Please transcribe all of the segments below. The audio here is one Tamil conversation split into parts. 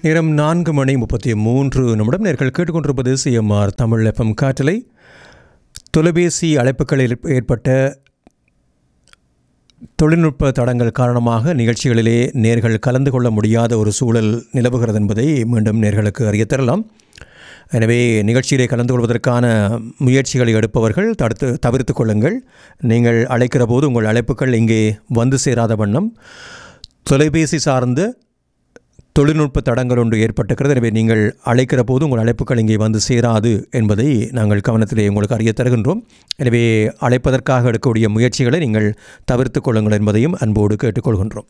நேரம் நான்கு மணி முப்பத்தி மூன்று நிமிடம் நேர்கள் கேட்டுக்கொண்டிருப்பது சிஎம்ஆர் தமிழ் எஃப்எம் காற்றலை தொலைபேசி அழைப்புகளில் ஏற்பட்ட தொழில்நுட்ப தடங்கள் காரணமாக நிகழ்ச்சிகளிலே நேர்கள் கலந்து கொள்ள முடியாத ஒரு சூழல் நிலவுகிறது என்பதை மீண்டும் நேர்களுக்கு அறிய தரலாம் எனவே நிகழ்ச்சியிலே கலந்து கொள்வதற்கான முயற்சிகளை எடுப்பவர்கள் தடுத்து தவிர்த்து கொள்ளுங்கள் நீங்கள் அழைக்கிற போது உங்கள் அழைப்புகள் இங்கே வந்து சேராத வண்ணம் தொலைபேசி சார்ந்த தொழில்நுட்ப தடங்கள் ஒன்று ஏற்பட்டிருக்கிறது எனவே நீங்கள் அழைக்கிற போது உங்கள் அழைப்புகள் இங்கே வந்து சேராது என்பதை நாங்கள் கவனத்திலே உங்களுக்கு அறிய தருகின்றோம் எனவே அழைப்பதற்காக எடுக்கக்கூடிய முயற்சிகளை நீங்கள் தவிர்த்து கொள்ளுங்கள் என்பதையும் அன்போடு கேட்டுக்கொள்கின்றோம்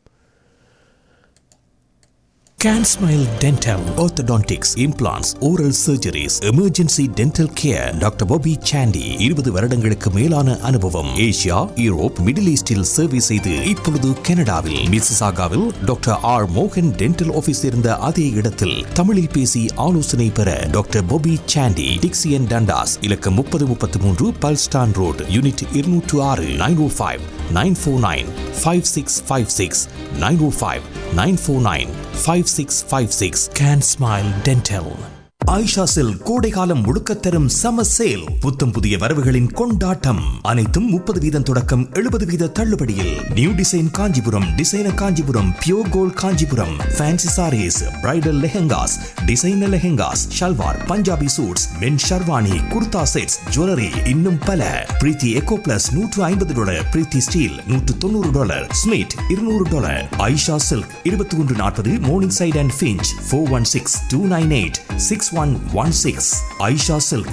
Can Smile Dental, Orthodontics, Implants, Oral Surgeries, Emergency Dental Care, doctor Bobby Sandy இருபது வருடங்களுக்கு மேலான அனுபவம் ஏசியா யூரோப் மிடில் ஈஸ்டில் சேவை செய்து இப்பொழுது கனடாவில் மிசிசாகாவில் டாக்டர் ஆர் மோகன் டென்டல் ஆபீஸ் இருந்த அதே இடத்தில் தமிழில் பேசி ஆலோசனை பெற doctor Bobby Sandy Dixie and Dundas இலக்கம் முப்பது முப்பத்தி மூன்று பல்ஸ்டான் ரோடு யூனிட் இருநூற்று ஆறு nine oh five nine four nine five six five six nine oh five nine four nine five six five six can smile dental Aisha sale கோடைகாலம் முழுக்க தரும் சம சேல் புத்தம் புதிய வரவுகளின் கொண்டாட்டம் அனைத்தும் முப்பது வீதம் தொடக்கம் எழுபது வீத தள்ளுபடியில் new design Kanchipuram designer Kanchipuram pure gold Kanchipuram fancy saris bridal lehengas designer lehengas salwar Punjabi suits men sherwani kurta sets jewellery இன்னும் பல பிரீத்தி எக்கோ பிளஸ் நூற்று ஐம்பது டாலர் பிரீத்தி ஸ்டீல் நூற்று தொண்ணூறு டாலர் ஸ்மிட் இருநூறு டாலர் ஐஷா சில்க் இருபத்தி ஒன்று நாற்பது Morningside and Finch four one six two nine eight six one one six Aisha silk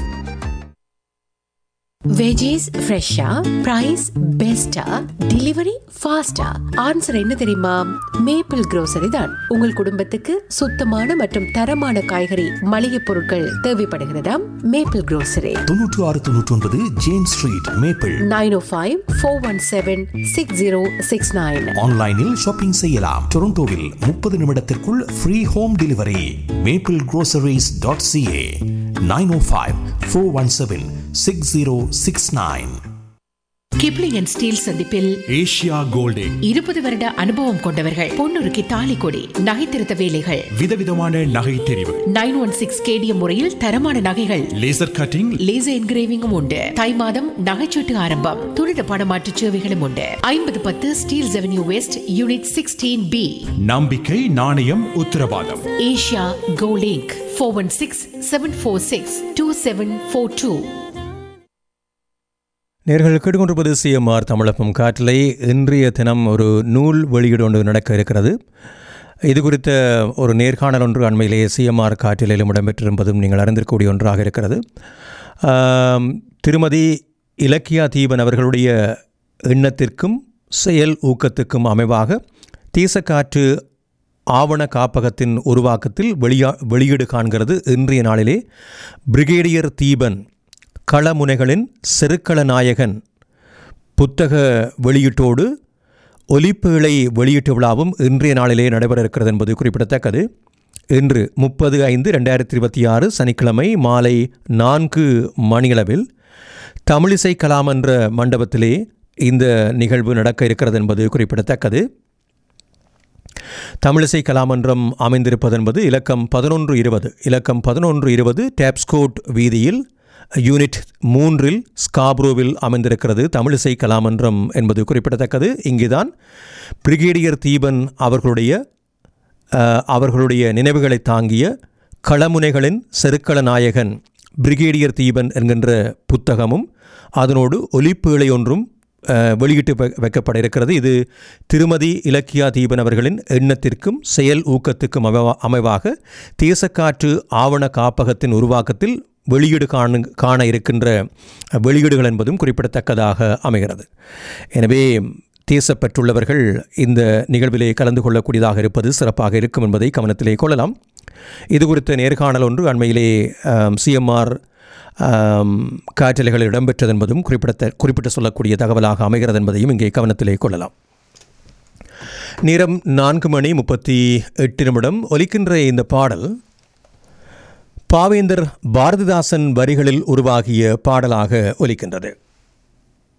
veggies ஃப்ரெஷ்ஷா பிரைஸ் பெஸ்டா டெலிவரி ஃபாஸ்டா ஆன்சர் என்ன தெரியுமா மேப்பிள் grocery தான் உங்கள் குடும்பத்துக்கு சுத்தமான மற்றும் தரமான காய்கறி மளிகை பொருட்கள் தேவைப்படுகிறதாம் மேப்பிள் grocery தொன்னூற்று ஆறு தொன்னூற்றி ஒன்பது James Street Maple nine oh five four one seven six zero six nine ஆன்லைனில் ஷாப்பிங் செய்யலாம் டொரண்டோவில் முப்பது நிமிடத்திற்குள் free home delivery Maple groceries dot CA nine oh five four one seven six zero six nine Kipling and Steeles சந்திப்பில் ஏஷியா கோல்டிங் இருபது வருட அனுபவம் கொண்டவர்கள் பொன்னுருக்கு தாலி கொடி நகைத்திருத்த வேலைகள் விதவிதமான நகை தெரிவு நைன் ஒன் சிக்ஸ் கேடிஎம் முறையில் தரமான நகைகள் லேசர் கட்டிங் லேசர் என்கிரேவிங்கும் உண்டு தை மாதம் நகைச்சீட்டு ஆரம்பம் துரித பணமாற்று சேவைகளும் உண்டு ஐம்பது பத்து Steeles avenue west unit sixteen B நம்பிக்கை நாணயம் உத்தரவாதம் ஏஷியா கோலிங்க் four one six seven four six two seven four two நேர்கள் கேட்டுக்கொண்டிருப்பது சிஎம்ஆர் தமிழப்பம் காற்றலை இன்றைய தினம் ஒரு நூல் வெளியீடு ஒன்று நடக்க இருக்கிறது இது குறித்த ஒரு நேர்காணல் ஒன்று அண்மையிலேயே சிஎம்ஆர் காற்றிலையிலும் இடம்பெற்றிருப்பதும் நீங்கள் அறிந்திருக்கக்கூடிய ஒன்றாக இருக்கிறது ஆம், திருமதி இலக்கியா தீபன் அவர்களுடைய எண்ணத்திற்கும் செயல் ஊக்கத்துக்கும் அமைவாக தீசக்காற்று ஆவண காப்பகத்தின் உருவாக்கத்தில் வெளியா வெளியீடு காண்கிறது இன்றைய நாளிலே பிரிகேடியர் தீபன் களமுனைகளின் செருக்கள நாயகன் புத்தக வெளியீட்டோடு ஒலிப்பீழை வெளியீட்டு விழாவும் இன்றைய நாளிலே நடைபெற இருக்கிறது என்பது குறிப்பிடத்தக்கது இன்று முப்பது ஐந்து ரெண்டாயிரத்தி இருபத்தி ஆறு சனிக்கிழமை மாலை நான்கு மணியளவில் தமிழிசை கலாம் என்ற மண்டபத்திலே இந்த நிகழ்வு நடக்க இருக்கிறது என்பது குறிப்பிடத்தக்கது தமிழிசை கலாமன்றம் அமைந்திருப்பது என்பது இலக்கம் பதினொன்று இருபது இலக்கம் பதினொன்று இருபது டேப்ஸ்கோட் வீதியில் யூனிட் மூன்றில் ஸ்காப்ரோவில் அமைந்திருக்கிறது தமிழிசை கலாமன்றம் என்பது குறிப்பிடத்தக்கது இங்குதான் பிரிகேடியர் தீபன் அவர்களுடைய அஹ், அவர்களுடைய நினைவுகளை தாங்கிய களமுனைகளின் செருக்கள நாயகன் பிரிகேடியர் தீபன் என்கின்ற புத்தகமும் அதனோடு ஒலிப்பேழை ஒன்றும் அஹ், வெளியிட்டு வைக்க- வைக்கப்பட இருக்கிறது இது திருமதி இலக்கியா தீபன் அவர்களின் எண்ணத்திற்கும் செயல் ஊக்கத்துக்கும் அமைவா- அமைவாக தேசக்காற்று ஆவண காப்பகத்தின் உருவாக்கத்தில் வெளியீடு காண காண இருக்கின்ற வெளியீடுகள் என்பதும் குறிப்பிடத்தக்கதாக அமைகிறது எனவே தேசப்பற்றுள்ளவர்கள் இந்த நிகழ்விலே கலந்து கொள்ளக்கூடியதாக இருப்பது சிறப்பாக இருக்கும் என்பதை கவனத்திலே கொள்ளலாம் இது குறித்த நேர்காணல் ஒன்று அண்மையிலே சிஎம்ஆர் காற்றலைகள் இடம்பெற்றது என்பதும் குறிப்பிடத்த குறிப்பிட்டு சொல்லக்கூடிய தகவலாக அமைகிறது என்பதையும் இங்கே கவனத்திலே கொள்ளலாம் நேரம் நான்கு மணி முப்பத்தி எட்டு நிமிடம் ஒலிக்கின்ற இந்த பாடல் பாவேந்தர் பாரதிதாசன் வரிகளில் உருவாகிய பாடலாக ஒலிக்கின்றது